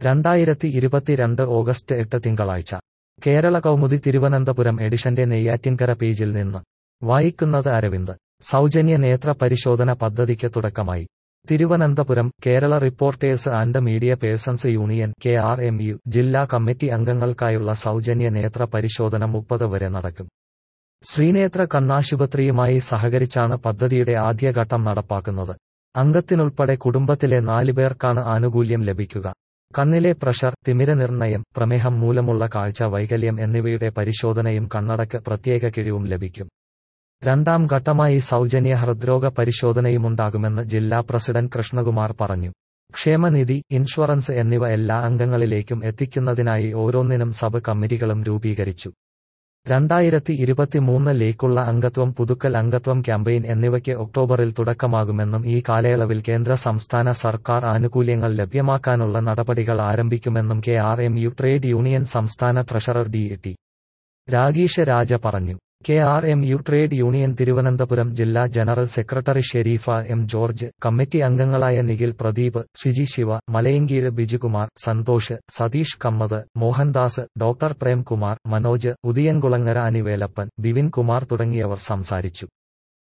രണ്ടായിരത്തി ഇരുപത്തിരണ്ട് ഓഗസ്റ്റ് എട്ട് തിങ്കളാഴ്ച കേരള കൗമുദി തിരുവനന്തപുരം എഡിഷന്റെ നെയ്യാറ്റിൻകര പേജിൽ നിന്ന് വായിക്കുന്നത് അരവിന്ദ് സൗജന്യ നേത്ര പരിശോധന പദ്ധതിക്ക് തുടക്കമായി Thiruvananthapuram Kerala reporters and media persons union K R M U ജില്ലാ കമ്മിറ്റി അംഗങ്ങൾക്കായുള്ള സൗജന്യ നേത്ര പരിശോധന മുപ്പത് വരെ നടക്കും ശ്രീനേത്ര കണ്ണാശുപത്രിയുമായി സഹകരിച്ചാണ് പദ്ധതിയുടെ ആദ്യഘട്ടം നടപ്പാക്കുന്നത് അംഗത്തിനുൾപ്പെടെ കുടുംബത്തിലെ നാലുപേർക്കാണ് ആനുകൂല്യം ലഭിക്കുക കണ്ണിലെ പ്രഷർ തിമിരനിർണയം പ്രമേഹം മൂലമുള്ള കാഴ്ച വൈകല്യം എന്നിവയുടെ പരിശോധനയും കണ്ണടക്ക് പ്രത്യേക കിഴിവും ലഭിക്കും രണ്ടാം ഘട്ടമായി സൗജന്യ ഹൃദ്രോഗ പരിശോധനയുമുണ്ടാകുമെന്ന് ജില്ലാ പ്രസിഡന്റ് കൃഷ്ണകുമാർ പറഞ്ഞു ക്ഷേമനിധി ഇൻഷുറൻസ് എന്നിവ എല്ലാ അംഗങ്ങളിലേക്കും എത്തിക്കുന്നതിനായി ഓരോന്നിനും സബ് കമ്മിറ്റികളും രൂപീകരിച്ചു രണ്ടായിരത്തി ഇരുപത്തിമൂന്നിലേക്കുള്ള അംഗത്വം പുതുക്കൽ അംഗത്വം ക്യാമ്പയിൻ എന്നിവയ്ക്ക് ഒക്ടോബറിൽ തുടക്കമാകുമെന്നും ഈ കാലയളവിൽ കേന്ദ്ര സംസ്ഥാന സർക്കാർ ആനുകൂല്യങ്ങൾ ലഭ്യമാക്കാനുള്ള നടപടികൾ ആരംഭിക്കുമെന്നും K R M U trade union സംസ്ഥാന treasurer D T Rageesh Raja പറഞ്ഞു K R M U trade union Thiruvananthapuram ജില്ലാ general secretary Shereefa M George committee അംഗങ്ങളായ നിഖിൽ പ്രദീപ് ഷിജി ശിവ മലയങ്കീഴ് ബിജുകുമാർ സന്തോഷ് സതീഷ് കമ്മത് മോഹൻദാസ് ഡോക്ടർ പ്രേംകുമാർ മനോജ് ഉദിയൻകുളങ്ങര അനിവേലപ്പൻ ബിവിൻ കുമാർ തുടങ്ങിയവർ സംസാരിച്ചു